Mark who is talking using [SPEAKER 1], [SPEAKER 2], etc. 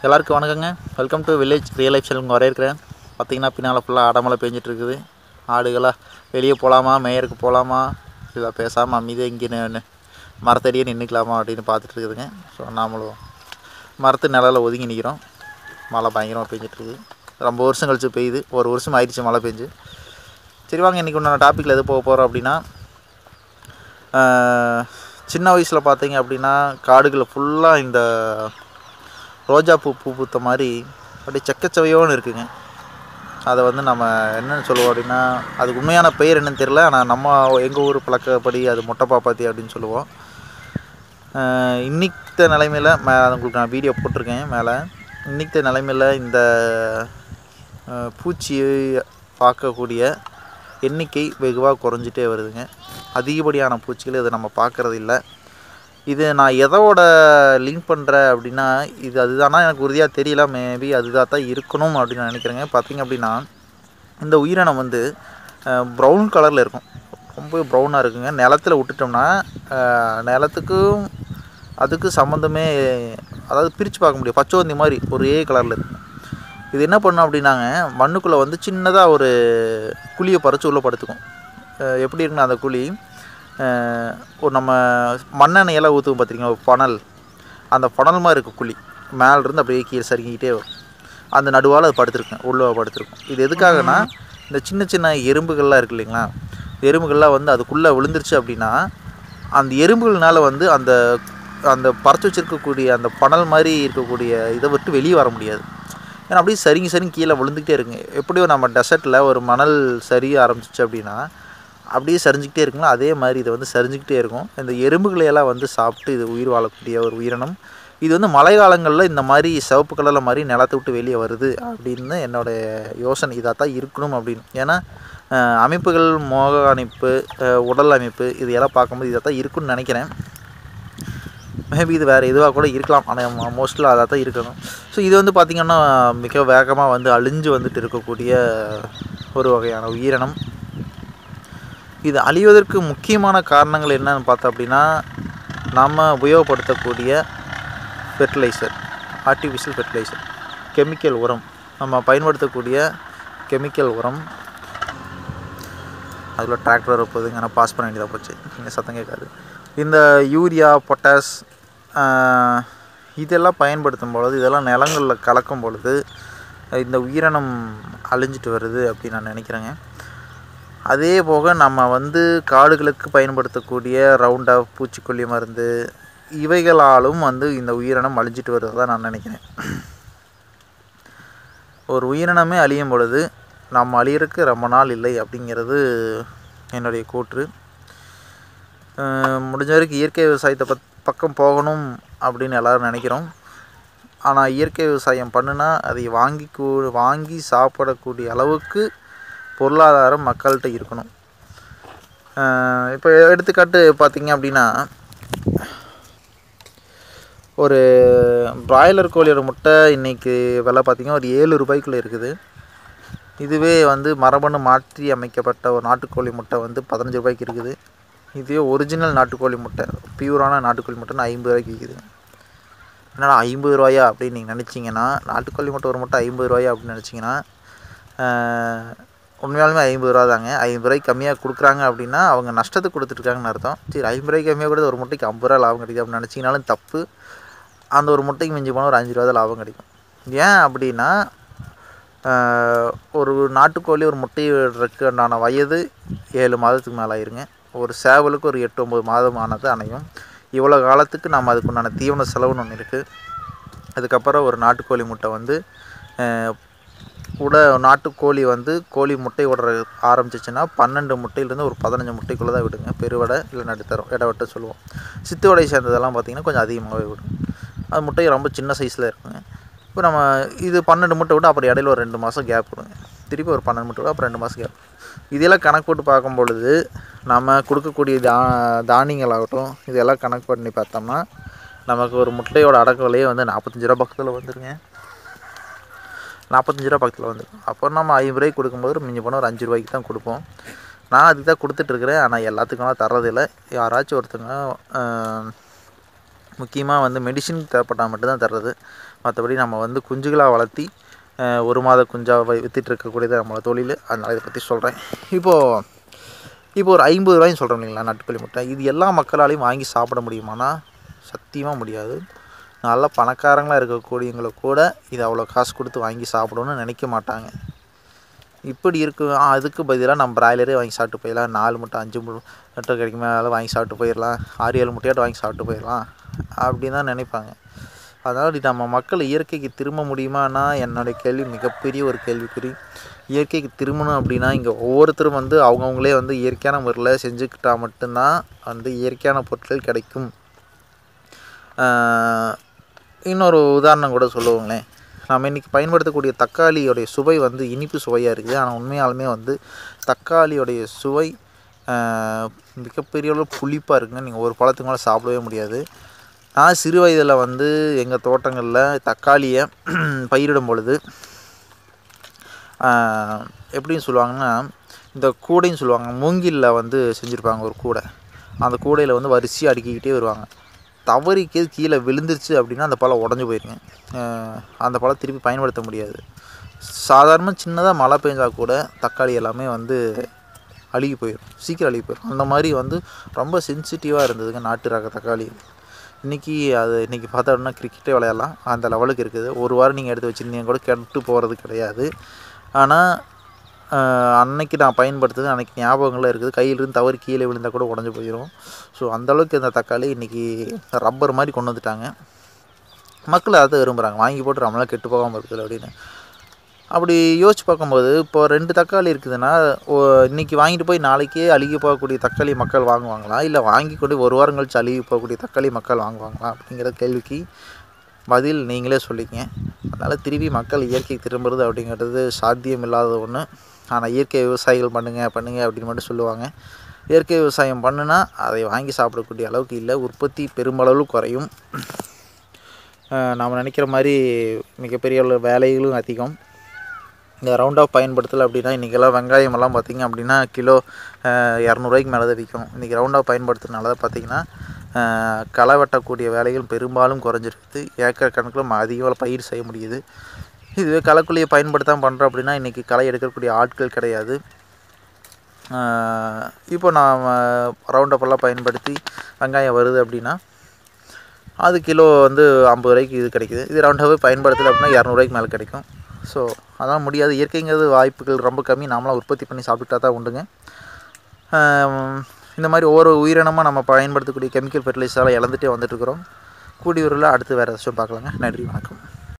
[SPEAKER 1] எல்லாருக்கும் வணக்கங்க welcome to village real life channel வர இருக்கிறேன் பார்த்தீங்கன்னா பின்னால் ஃபுல்லாக ஆடமலை பெஞ்சிட்டு இருக்குது ஆடுகளாக வெளியே போகலாமா மேயருக்கு போகலாமா இல்லை பேசாமல் அமைதியாக இங்கே நின்னு- மரத்தடியே நின்றுக்கலாமா அப்படின்னு பார்த்துட்டு இருக்குதுங்க ஸோ நாமளும் மரத்து நிழல்ல ஒதுங்கி நிற்கிறோம் மழை பயங்கரமாக பெஞ்சிட்ருக்குது ரொம்ப வருஷம் கழிச்சு பெய்யுது ஒரு வருஷம் ஆயிடுச்சு மழை பெஞ்சு சரி வாங்க இன்றைக்கி உண்டான டாப்பிக்கில் எது போக போகிறோம் அப்படின்னா ஆஹ், சின்ன வயசில் பார்த்தீங்க அப்படின்னா காடுகளில் ஃபுல்லாக இந்த ரோஜா பூ பூ பூத்த மாதிரி அப்படியே செக்கச்சவையோன்னு இருக்குங்க அதை வந்து நம்ம என்னன்னு சொல்லுவோம் அப்படின்னா அதுக்கு உண்மையான பெயர் என்னன்னு தெரியல ஆனால் நம்ம எங்கள் ஊர் பழக்கப்படி அது மொட்டை பாப்பாத்தி அப்படின்னு சொல்லுவோம் ஆஹ் இன்னித்த நிலைமையில் மே உங்களுக்கு நான் வீடியோ போட்டிருக்கேன் மேலே இன்னித்த நிலைமையில் இந்த ஆஹ் பூச்சியை பார்க்கக்கூடிய எண்ணிக்கை வெகுவாக குறைஞ்சிட்டே வருதுங்க அதிகப்படியான பூச்சிகள் இதை நம்ம பார்க்குறது இல்லை இது நான் எதோட லிங்க் பண்ணுறேன் அப்படின்னா இது அதுதானா எனக்கு உறுதியாக தெரியல மேபி அதுதான் தான் இருக்கணும் அப்படின்னு நான் நினைக்கிறேங்க பார்த்தீங்க அப்படின்னா இந்த உயிரினம் வந்து ப்ரௌன் கலரில் இருக்கும் ரொம்ப ப்ரௌனாக இருக்குங்க நிலத்துல விட்டுட்டோம்னா அஹ், நிலத்துக்கும் அதுக்கு சம்மந்தமே அதாவது பிரித்து பார்க்க முடியும் பச்சோந்தி மாதிரி ஒரே கலரில் இருக்கும் இது என்ன பண்ணும் அப்படின்னாங்க மண்ணுக்குள்ளே வந்து சின்னதாக ஒரு குழியை பறித்து உள்ளே படுத்துக்கும் அஹ், எப்படி இருக்குன்னா அந்த குழி அஹ், ஒரு நம்ம மண்ணெண்ணெய் எல்லாம் ஊற்றுவோம் பார்த்துருக்கீங்க ஒரு பணல் அந்த பணல் மாதிரி இருக்கும் குழி மேலேருந்து அப்படியே கீழே சறுக்கிக்கிட்டே வரும் அந்த நடுவால் அது படுத்திருக்கும் உள்ளே படுத்திருக்கும் இது எதுக்காகனா இந்த சின்ன சின்ன எறும்புகள்லாம் இருக்கு இல்லைங்களா எறும்புகள்லாம் வந்து அதுக்குள்ளே விழுந்துருச்சு அப்படின்னா அந்த எறும்புகள்னால வந்து அந்த அந்த பறச்சு வச்சிருக்கக்கூடிய அந்த பணல் மாதிரி இருக்கக்கூடிய இதை விட்டு வெளியே வர முடியாது ஏன்னா அப்படியே சரிங்க சரிங்க கீழே விழுந்துக்கிட்டே இருக்குங்க எப்படியோ நம்ம டெசர்ட்டில் ஒரு மணல் சரிய ஆரம்பிச்சிச்சு அப்படின்னா அப்படியே சரிஞ்சுக்கிட்டே இருக்குங்களா அதே மாதிரி இது வந்து சரிஞ்சுக்கிட்டே இருக்கும் இந்த எறும்புகளை எல்லாம் வந்து சாப்பிட்டு இது உயிர் வாழக்கூடிய ஒரு உயிரினம் இது வந்து மழை காலங்களில் இந்த மாதிரி சிவப்பு கலரில் மாதிரி நிலத்தை விட்டு வெளியே வருது அப்படின்னு என்னோட யோசனை இதாக தான் இருக்கணும் அப்படின்னு ஏன்னா அஹ், அமைப்புகள் மோக அமைப்பு அஹ், உடல் அமைப்பு இது எல்லாம் பார்க்கும்போது இதாக தான் இருக்குன்னு நினைக்கிறேன் மேபி இது வேறு எதுவாக கூட இருக்கலாம் ஆனால் மோஸ்ட்லி அதாக தான் இருக்கணும் ஸோ இது வந்து பார்த்திங்கன்னா மிக வேகமாக வந்து அழிஞ்சு வந்துட்டு இருக்கக்கூடிய ஒரு வகையான உயிரினம் இது அழிவதற்கு முக்கியமான காரணங்கள் என்னன்னு பார்த்தோம் அப்படின்னா நம்ம உபயோகப்படுத்தக்கூடிய ஃபெர்டிலைசர் ஆர்டிஃபிஷியல் ஃபெர்டிலைசர் கெமிக்கல் உரம் நம்ம பயன்படுத்தக்கூடிய கெமிக்கல் உரம் அதில் டிராக்டர் வரப்போகுதுங்க ஆனால் பாஸ் பண்ண வேண்டியதாக போச்சு இங்கே சத்தம் கேட்காது இந்த யூரியா பொட்டாஸ் இதெல்லாம் பயன்படுத்தும் பொழுது இதெல்லாம் நிலங்களில் கலக்கும் பொழுது இந்த உயிரினம் அழிஞ்சிட்டு வருது அப்படின்னு நான் நினைக்கிறேங்க அதே போக நம்ம வந்து காடுகளுக்கு பயன்படுத்தக்கூடிய ரவுண்டா பூச்சிக்கொல்லி மருந்து இவைகளாலும் வந்து இந்த உயிரினம் அழிஞ்சிட்டு வருவதாக நான் நினைக்கிறேன் ஒரு உயிரினமே அழியும் பொழுது நம்ம அழியறதுக்கு ரொம்ப நாள் இல்லை அப்படிங்கிறது என்னுடைய கூற்று அஹ் முடிஞ்ச வரைக்கும் இயற்கை விவசாயத்தை பத் பக்கம் போகணும் அப்படின்னு எல்லோரும் நினைக்கிறோம் ஆனால் இயற்கை விவசாயம் பண்ணுனா அதை வாங்கி கூ வாங்கி சாப்பிடக்கூடிய அளவுக்கு பொருளாதாரம் மக்கள்கிட்ட இருக்கணும் இப்போ எடுத்துக்காட்டு பார்த்தீங்க அப்படின்னா ஒரு பிராய்லர் கோழியோட முட்டை இன்றைக்கி விலை பார்த்தீங்கன்னா ஒரு ஏழு ரூபாய்க்குள்ளே இருக்குது இதுவே வந்து மரபணு மாற்றி அமைக்கப்பட்ட ஒரு நாட்டுக்கோழி முட்டை வந்து பதினஞ்சு ரூபாய்க்கு இருக்குது இதுவே ஒரிஜினல் நாட்டுக்கோழி முட்டை பியூரான நாட்டுக்கோழி முட்டைன்னு ஐம்பது ரூபாய்க்கு விற்கிது என்னடா ஐம்பது ரூபாயா அப்படின்னு நீங்கள் நினச்சிங்கன்னா நாட்டுக்கோழி முட்டை ஒரு முட்டை ஐம்பது ரூபாயா அப்படின்னு நினச்சிங்கன்னா உண்மையாலுமே ஐம்பது ரூபா தாங்க ஐம்பது ரூபாய்க்கு கம்மியாக கொடுக்குறாங்க அப்படின்னா அவங்க நஷ்டத்துக்கு கொடுத்துட்ருக்காங்கன்னு அர்த்தம் சரி ஐம்பது ரூபாய்க்கு கம்மியாக கொடுத்து ஒரு முட்டைக்கு ஐம்பது ரூபா லாபம் கிடைக்கும் அப்படின்னு நினச்சிங்கனாலும் தப்பு அந்த ஒரு முட்டைக்கு மிஞ்சி போனால் ஒரு அஞ்சு ரூபா தான் லாபம் கிடைக்கும் ஏன் அப்படின்னா ஆஹ், ஒரு நாட்டுக்கோழி ஒரு முட்டை விடுறதுக்கு உண்டான வயது ஏழு மாதத்துக்கு மேலே ஆயிருங்க ஒரு சேவலுக்கு ஒரு எட்டு ஒம்பது மாதம் ஆனது அணையும் இவ்வளோ காலத்துக்கு நம்ம அதுக்கு உண்டான தீவன செலவுன்னு ஒன்று இருக்குது அதுக்கப்புறம் ஒரு நாட்டுக்கோழி முட்டை வந்து ஆஹ், உட நாட்டுக்கோழி வந்து கோழி முட்டை விடுற ஆரம்பிச்சிச்சுன்னா பன்னெண்டு முட்டையிலேருந்து ஒரு பதினஞ்சு முட்டைக்குள்ளே தான் விடுங்க பெருவடை இல்லை நடுத்தரம் இடவட்டை சொல்லுவோம் சித்து வடை சேர்ந்ததெல்லாம் பார்த்திங்கன்னா கொஞ்சம் அதிகமாகவே விடும் அது முட்டை ரொம்ப சின்ன சைஸில் இருக்குங்க இப்போ நம்ம இது பன்னெண்டு முட்டை விட்டு அப்புறம் இடையில ஒரு ரெண்டு மாதம் கேப் விடுங்க திருப்பி ஒரு பன்னெண்டு முட்டை விட அப்புறம் ரெண்டு மாதம் கேப் இதெல்லாம் கணக்கு போட்டு பார்க்கும் பொழுது நம்ம கொடுக்கக்கூடிய தா தானியங்களாகட்டும் இதெல்லாம் கணக்கு பண்ணி பார்த்தோம்னா நமக்கு ஒரு முட்டையோட அடக்க விலையே வந்து நாற்பத்தஞ்சு ரூபா பக்கத்தில் வந்துருங்க நாற்பத்தஞ்சு ரூபா பக்கத்தில் வந்துடும் அப்போ நம்ம ஐம்பது ரூபாய்க்கு கொடுக்கும்போது மிஞ்சி போனால் ஒரு அஞ்சு ரூபாய்க்கு தான் கொடுப்போம் நான் அதுக்கு தான் கொடுத்துட்ருக்குறேன் ஆனால் எல்லாத்துக்கும் தர்றதில்லை யாராச்சும் ஒருத்தங்க ஆஹ், முக்கியமாக வந்து மெடிசின் தேவைப்பட்டால் மட்டும்தான் தர்றது மற்றபடி நம்ம வந்து குஞ்சுகளாக வளர்த்தி அஹ், ஒரு மாத குஞ்சாக வித்துட்டு இருக்கக்கூடியது நம்மளோட தொழில் அதனால் இதை பற்றி சொல்கிறேன் இப்போது இப்போ ஒரு ஐம்பது ரூபாய்ன்னு சொல்கிறோம் இல்லைங்களா நாட்டுக்கோழி முட்டை இது எல்லா மக்களாலையும் வாங்கி சாப்பிட முடியுமானா சத்தியமாக முடியாது நல்ல பணக்காரங்களாக இருக்கக்கூடியவங்களை கூட இது அவ்வளோ காசு கொடுத்து வாங்கி சாப்பிடணும்னு நினைக்க மாட்டாங்க இப்படி இருக்கு ஆ, அதுக்கு பதிலாக நம்ம பிராய்லரே வாங்கி சாப்பிட்டு போயிடலாம் நாலு முட்டை அஞ்சு மு- முட்டை கிடைக்குமே அதெல்லாம் வாங்கி சாப்பிட்டு போயிடலாம் ஆறு ஏழு முட்டையாட்டு வாங்கி சாப்பிட்டு போயிடலாம் அப்படின்னு தான் நினைப்பாங்க அதனால் இது நம்ம மக்கள் இயற்கைக்கு திரும்ப முடியுமானா என்னுடைய கேள்வி மிகப்பெரிய ஒரு கேள்விக்குறி இயற்கைக்கு திரும்பணும் அப்படின்னா இங்கே ஒவ்வொருத்தரும் வந்து அவங்கவுங்களே வந்து இயற்கையான முறையில் செஞ்சுக்கிட்டால் மட்டும்தான் வந்து இயற்கையான பொருட்கள் கிடைக்கும் ஆஹ் இன்னொரு உதாரணம் கூட சொல்லுவோங்களேன் நம்ம இன்றைக்கி பயன்படுத்தக்கூடிய தக்காளியோடைய சுவை வந்து இனிப்பு சுவையாக இருக்குது ஆனால் உண்மையாலுமே வந்து தக்காளியோடைய சுவை ஆஹ் மிகப்பெரிய அளவு புளிப்பாக இருக்குங்க நீங்கள் ஒரு பழத்துக்கு மேலே சாப்பிடவே முடியாது நான் சிறு வயதில் வந்து எங்கள் தோட்டங்களில் தக்காளியை பயிரிடும் பொழுது ஆஹ் எப்படின்னு சொல்லுவாங்கன்னா இந்த கூடைன்னு சொல்லுவாங்க மூங்கிலில் வந்து செஞ்சுருப்பாங்க ஒரு கூடை அந்த கூடையில் வந்து வரிசையாக அடுக்கிக்கிட்டே வருவாங்க தவறிக்கு கீழே விழுந்துருச்சு அப்படின்னா அந்த பழம் உடஞ்சி போயிருங்க ஆஹ் அந்த பழம் திருப்பி பயன்படுத்த முடியாது சாதாரண சின்னதாக மழை பெஞ்சா கூட தக்காளி எல்லாமே வந்து அழுகி போயிடும் சீக்கிரம் அழுகி போயிடும் அந்த மாதிரி வந்து ரொம்ப சென்சிட்டிவாக இருந்ததுங்க நாட்டு ரக தக்காளி இன்றைக்கி அது இன்றைக்கி பார்த்தோம்னா கிரிக்கெட்டே விளையாடலாம் அந்த லெவலுக்கு இருக்குது ஒரு வாரம் நீங்கள் எடுத்து வச்சுருந்தீங்க கூட கெட்டு போகிறது கிடையாது ஆனால் ஆஹ் அன்னைக்கு நான் பயன்படுத்துது அன்னைக்கு ஞாபகங்கள்லாம் இருக்குது கையிலிருந்து தவறி கீழே விழுந்தால் கூட உடஞ்சி போயிடும் ஸோ அந்தளவுக்கு இந்த தக்காளி இன்றைக்கி ரப்பர் மாதிரி கொண்டு வந்துட்டாங்க மக்கள் அதை விரும்புகிறாங்க வாங்கி போட்டு நம்மளாம் கெட்டு போகாமல் இருக்குது அப்படின்னு அப்படி யோசிச்சு பார்க்கும்போது இப்போ ரெண்டு தக்காளி இருக்குதுன்னா ஓ- இன்னைக்கு வாங்கிட்டு போய் நாளைக்கே அழுகி போகக்கூடிய தக்காளி மக்கள் வாங்குவாங்களா இல்லை வாங்கி கொண்டு ஒரு வாரம் கழிச்சு அழுகி போகக்கூடிய தக்காளி மக்கள் வாங்குவாங்களா அப்படிங்கிற கேள்விக்கு பதில் நீங்களே சொல்லிக்கங்க அதனால் திரும்பி மக்கள் இயற்கைக்கு திரும்புறது அப்படிங்கிறது சாத்தியம் இல்லாத ஒன்று ஆனால் இயற்கை விவசாயிகள் பண்ணுங்க பண்ணுங்க அப்படின்னு மட்டும் சொல்லுவாங்க இயற்கை விவசாயம் பண்ணுனா அதை வாங்கி சாப்பிடக்கூடிய அளவுக்கு இல்லை உற்பத்தி பெருமளவு குறையும் அஹ் நாம் நினைக்கிற மாதிரி மிகப்பெரிய அளவு வேலைகளும் அதிகம் இந்த ரவுண்ட் ஆஃப் பயன்படுத்தலை அப்படின்னா இன்றைக்கெல்லாம் வெங்காயம் எல்லாம் பார்த்திங்க அப்படின்னா கிலோ அஹ், இரநூறுவாய்க்கு மேலே தான் விற்கும் இன்றைக்கி ரவுண்ட் ஆஃப் பயன்படுத்துறதுனால தான் பார்த்திங்கன்னா அஹ், களை வெட்டக்கூடிய வேலைகள் பெரும்பாலும் குறைஞ்சிருக்குது ஏக்கர் கணக்கில் ம- அதிக பயிர் செய்ய முடியுது இதுவே களைக்குள்ளியை பயன்படுத்தாமல் பண்ணுறோம் அப்படின்னா இன்றைக்கி களை எடுக்கக்கூடிய ஆட்கள் கிடையாது அஹ், இப்போ நாம் ரவுண்ட் எல்லாம் பயன்படுத்தி வெங்காயம் வருது அப்படின்னா அது கிலோ வந்து ஐம்பது ரூபாய்க்கு இது கிடைக்குது இது ரவுண்டாகவே பயன்படுத்தலை அப்படின்னா இரநூறுவாய்க்கு மேலே கிடைக்கும் ஸோ அதான் முடியாது இயற்கைங்கிறது வாய்ப்புகள் ரொம்ப கம்மி நாமளாக உற்பத்தி பண்ணி சாப்பிட்டா தான் உண்டுங்க ஆம், இந்த மாதிரி ஒவ்வொரு உயிரினமாக நம்ம பயன்படுத்தக்கூடிய கெமிக்கல் ஃபெர்டிலைசரெலாம் இழந்துட்டே வந்துட்டுருக்குறோம் கூடிய விரைவில் அடுத்து வேறு ஏதாச்சும் பார்க்கலாங்க நன்றி வணக்கம்